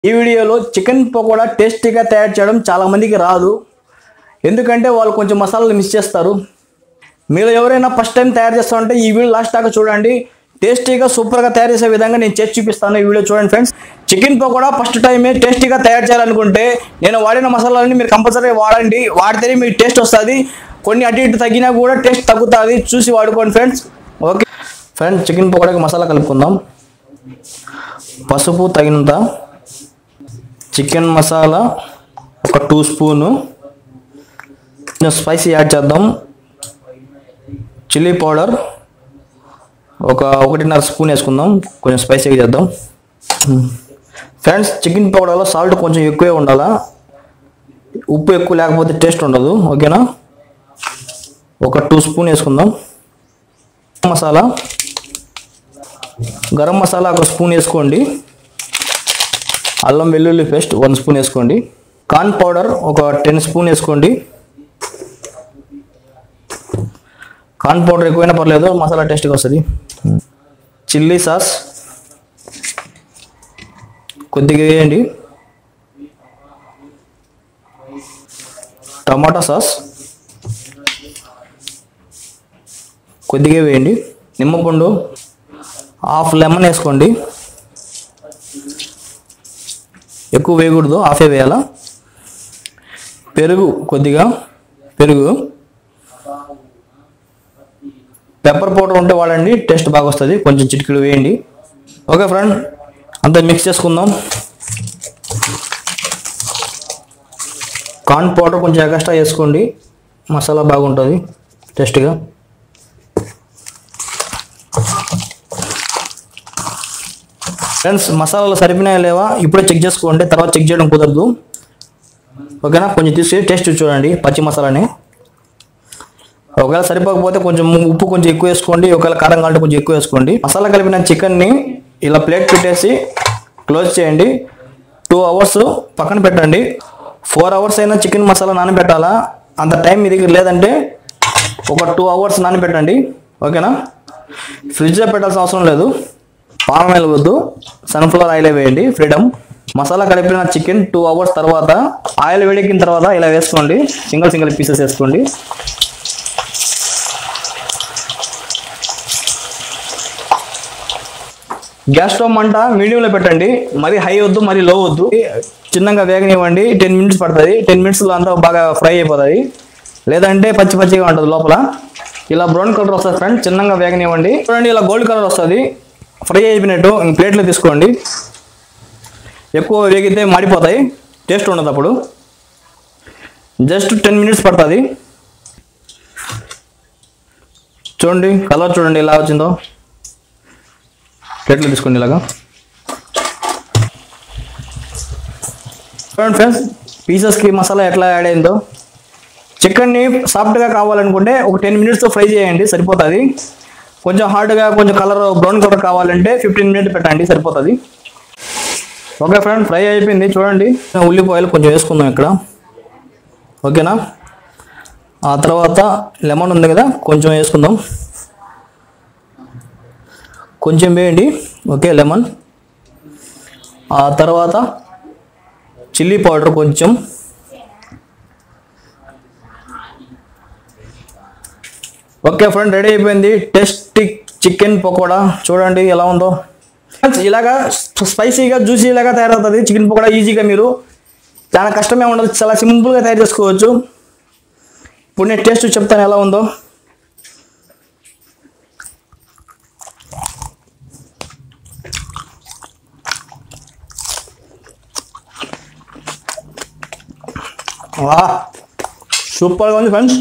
ఈ వీడియోలో చికెన్ పకోడా టేస్టీగా తయారు చేయడం చాలా మందికి రాదు ఎందుకంటే వాళ్ళు కొంచెం మసాలాలు మిస్ చేస్తారు మీరు ఎవరైనా ఫస్ట్ టైం తయారు చేస్తారంటే ఈ వీడియో లాస్ట్ దాకా చూడండి టేస్టీగా సూపర్గా తయారు చేసే విధంగా నేను చేసి చూపిస్తాను ఈ వీడియో చూడండి ఫ్రెండ్స్ చికెన్ పకోడా ఫస్ట్ టైమే టేస్టీగా తయారు చేయాలనుకుంటే నేను వాడిన మసాలాలని మీరు కంపల్సరీ వాడండి వాడితేనే మీకు టేస్ట్ వస్తుంది కొన్ని అటు ఇటు తగ్గినా కూడా టేస్ట్ తగ్గుతుంది చూసి వాడుకోండి ఫ్రెండ్స్ ఓకే ఫ్రెండ్స్ చికెన్ పకోడాకి మసాలా కలుపుకుందాం పసుపు తగినంత చికెన్ మసాలా ఒక టూ స్పూను కొంచెం స్పైసీ యాడ్ చేద్దాం చిల్లీ పౌడర్ ఒక ఒకటిన్నర స్పూన్ వేసుకుందాం కొంచెం స్పైసీగా చేద్దాం ఫ్రెండ్స్ చికెన్ పౌడర్లో సాల్ట్ కొంచెం ఎక్కువే ఉండాలా ఉప్పు ఎక్కువ లేకపోతే టేస్ట్ ఉండదు ఓకేనా ఒక టూ స్పూన్ వేసుకుందాం మసాలా గరం మసాలా ఒక స్పూన్ వేసుకోండి అల్లం వెల్లుల్లి పేస్ట్ వన్ స్పూన్ వేసుకోండి కార్న్ పౌడర్ ఒక టెన్ స్పూన్ వేసుకోండి కార్న్ పౌడర్ ఎక్కువైనా పర్లేదు మసాలా టేస్ట్గా వస్తుంది చిల్లీ సాస్ కొద్దిగా వేయండి టమాటా సాస్ కొద్దిగా వేయండి నిమ్మపండు హాఫ్ లెమన్ వేసుకోండి ఎక్కువ వేయకూడదు హాఫే వేయాలా పెరుగు కొద్దిగా పెరుగు పెప్పర్ పౌడర్ ఉంటే వాడండి టేస్ట్ బాగా వస్తుంది కొంచెం చిటికెడు వేయండి ఓకే ఫ్రెండ్ అంతా మిక్స్ చేసుకుందాం కార్న్ పౌడర్ కొంచెం ఎక్స్ట్రా వేసుకోండి మసాలా బాగుంటుంది టేస్ట్గా ఫ్రెండ్స్ మసాలాలు సరిపోయినాయా లేవా ఇప్పుడే చెక్ చేసుకోండి తర్వాత చెక్ చేయడం కుదరదు ఓకేనా కొంచెం తీసుకొని టేస్ట్ చూడండి పచ్చి మసాలాని ఒకవేళ సరిపోకపోతే కొంచెం ఉప్పు కొంచెం ఎక్కువ వేసుకోండి ఒకవేళ కారం కావాలంటే కొంచెం ఎక్కువ వేసుకోండి మసాలా కలిపిన చికెన్ని ఇలా ప్లేట్ పెట్టేసి క్లోజ్ చేయండి టూ అవర్స్ పక్కన పెట్టండి ఫోర్ అవర్స్ అయినా చికెన్ మసాలా నానబెట్టాలా అంత టైం మీ దగ్గర లేదంటే ఒక టూ అవర్స్ నానబెట్టండి ఓకేనా ఫ్రిడ్జ్లో పెట్టాల్సిన అవసరం లేదు పామ్ ఆయిల్ వద్దు సన్ఫ్లవర్ ఆయిల్ వేయండి ఫ్రీడమ్ మసాలా కలిపిన చికెన్ టూ అవర్స్ తర్వాత ఆయిల్ వేడెక్కిన తర్వాత ఇలా వేసుకోండి సింగిల్ సింగిల్ పీసెస్ వేసుకోండి గ్యాస్ స్టవ్ మంట మీడియంలో పెట్టండి మరి హై వద్దు మరి లో వద్దు చిన్నగా వేగనివ్వండి టెన్ మినిట్స్ పడుతుంది టెన్ మినిట్స్లో అంతా బాగా ఫ్రై అయిపోతుంది లేదంటే పచ్చి పచ్చిగా ఉంటుంది లోపల ఇలా బ్రౌన్ కలర్ వస్తుంది ఫ్రెండ్ చిన్నగా వేగనివ్వండి చూడండి ఇలా గోల్డ్ కలర్ వస్తుంది ఫ్రై అయిపోయినట్టు ఇంక ప్లేట్లో తీసుకోండి ఎక్కువ వేగితే మాడిపోతాయి టేస్ట్ ఉండదు అప్పుడు జస్ట్ టెన్ మినిట్స్ పడుతుంది చూడండి కలర్ చూడండి ఎలా వచ్చిందో ప్లేట్లో తీసుకోండి ఇలాగా చూడండి ఫ్రెండ్స్ పీసెస్కి మసాలా ఎట్లా యాడ్ అయిందో చికెన్ని సాఫ్ట్గా కావాలనుకుంటే ఒక టెన్ మినిట్స్తో ఫ్రై చేయండి సరిపోతుంది కొంచెం హార్డ్గా కొంచెం కలర్ బ్రౌన్ కలర్ కావాలంటే ఫిఫ్టీన్ మినిట్స్ పెట్టండి సరిపోతుంది ఓకే ఫ్రెండ్ ఫ్రై అయిపోయింది చూడండి ఉల్లిపాయలు కొంచెం వేసుకుందాం ఇక్కడ ఓకేనా ఆ తర్వాత లెమన్ ఉంది కదా కొంచెం వేసుకుందాం కొంచెం వేయండి ఓకే లెమన్ ఆ తర్వాత చిల్లీ పౌడర్ కొంచెం ఓకే ఫ్రెండ్ రెడీ అయిపోయింది టేస్టీ చికెన్ పకోడా చూడండి ఎలా ఉందో ఇలాగా స్పైసీగా జ్యూసీ లాగా తయారవుతుంది చికెన్ పకోడా ఈజీగా మీరు చాలా కష్టమే ఉండదు చాలా సింపుల్గా తయారు చేసుకోవచ్చు ఇప్పుడు నేను టేస్ట్ చెప్తాను ఎలా ఉందో వా సూపర్గా ఉంది ఫ్రెండ్స్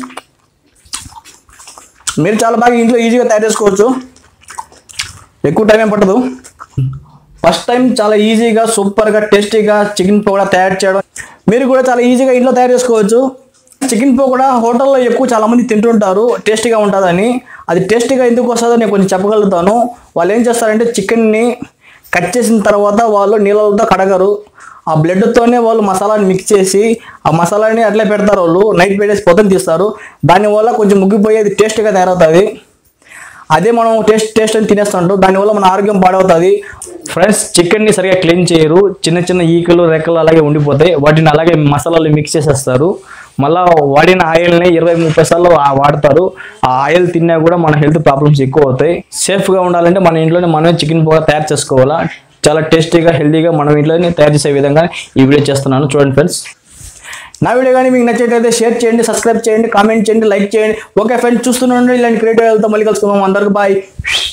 మీరు చాలా బాగా ఇంట్లో ఈజీగా తయారు చేసుకోవచ్చు ఎక్కువ టైం ఏం పట్టదు ఫస్ట్ టైం చాలా ఈజీగా సూపర్గా టేస్టీగా చికెన్ పకోడా తయారు చేయడం మీరు కూడా చాలా ఈజీగా ఇంట్లో తయారు చేసుకోవచ్చు చికెన్ పకోడా హోటల్లో ఎక్కువ చాలా మంది తింటుంటారు టేస్టీగా ఉంటుందని అది టేస్టీగా ఎందుకు వస్తుందో నేను కొంచెం చెప్పగలుగుతాను వాళ్ళు ఏం చేస్తారంటే చికెన్ని కట్ చేసిన తర్వాత వాళ్ళు నీళ్ళతో కడగరు ఆ బ్లడ్తోనే వాళ్ళు మసాలాని మిక్స్ చేసి ఆ మసాలాని అట్లే పెడతారు వాళ్ళు నైట్ పెట్టేసి పొద్దున తీస్తారు దానివల్ల కొంచెం ముగ్గిపోయి అది టేస్ట్గా తయారవుతుంది అదే మనం టేస్ట్ టేస్ట్ అని తినేస్తుంటాం దానివల్ల మన ఆరోగ్యం పాడవుతుంది ఫ్రెండ్స్ చికెన్ని సరిగా క్లీన్ చేయరు చిన్న చిన్న ఈకలు రెక్కలు అలాగే ఉండిపోతాయి వాటిని అలాగే మసాలాలు మిక్స్ చేసేస్తారు మళ్ళా వాడిన ఆయిల్ని ఇరవై ముప్పై సార్లు ఆ- వాడతారు ఆ ఆయిల్ తిన్నా కూడా మన హెల్త్ ప్రాబ్లమ్స్ ఎక్కువ అవుతాయి సేఫ్గా ఉండాలంటే మన ఇంట్లోనే మనమే చికెన్ పౌడర్ తయారు చేసుకోవాలా చాలా టేస్టీగా హెల్తీగా మనం ఇంట్లోనే తయారు చేసే విధంగా ఈ వీడియో చేస్తున్నాను చూడండి ఫ్రెండ్స్ నా వీడియో కానీ మీకు నచ్చినట్లయితే షేర్ చేయండి సబ్స్క్రైబ్ చేయండి కామెంట్ చేయండి లైక్ చేయండి ఓకే ఫ్రెండ్స్ చూస్తున్నాండి ఇలాంటి క్రియేటివ్ వెళ్తాం మళ్ళీ కలుసుకుందాం అందరికి బాయ్